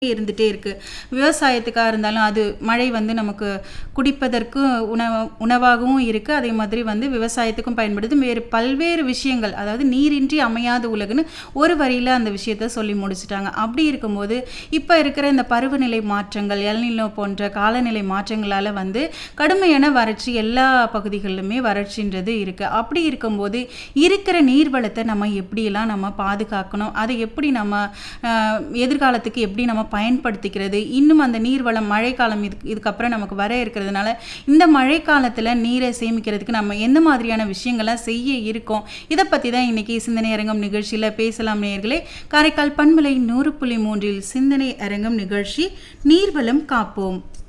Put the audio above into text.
இருந்துட்டே இருக்கு விவசாயத்துக்காக இருந்தாலும் அது மழை வந்து நமக்கு குடிப்பதற்கு உணவு உணவாகவும் இருக்கு அதே மாதிரி வந்து விவசாயத்துக்கும் பயன்படுது வேறு பல்வேறு விஷயங்கள் அதாவது நீரின்றி அமையாத உலகுன்னு ஒரு வரியில அந்த விஷயத்த சொல்லி முடிச்சிட்டாங்க அப்படி இருக்கும்போது இப்போ இருக்கிற இந்த பருவநிலை மாற்றங்கள் எல்நிலோ போன்ற காலநிலை மாற்றங்களால வந்து கடுமையான வறட்சி எல்லா பகுதிகளிலுமே வறட்சின்றது இருக்கு அப்படி இருக்கும்போது இருக்கிற நீர்வளத்தை நம்ம எப்படியெல்லாம் நம்ம பாதுகாக்கணும் அதை எப்படி நம்ம ஆஹ், எதிர்காலத்துக்கு எப்படி நம்ம பயன்படுத்திக்கிறது இன்னும் அந்த நீர்வளம் மழைக்காலம் இதுக்கு இதுக்கப்புறம் நமக்கு வர இருக்கிறதுனால இந்த மழைக்காலத்தில் நீரை சேமிக்கிறதுக்கு நம்ம எந்த மாதிரியான விஷயங்கள்லாம் செய்ய இருக்கோம் இதை பற்றி தான் இன்னைக்கு சிந்தனை அரங்கம் நிகழ்ச்சியில் பேசலாம் நேயர்களே காரைக்கால் பண்பலை நூறு புள்ளி மூன்றில் சிந்தனை அரங்கம் நிகழ்ச்சி நீர்வளம் காப்போம்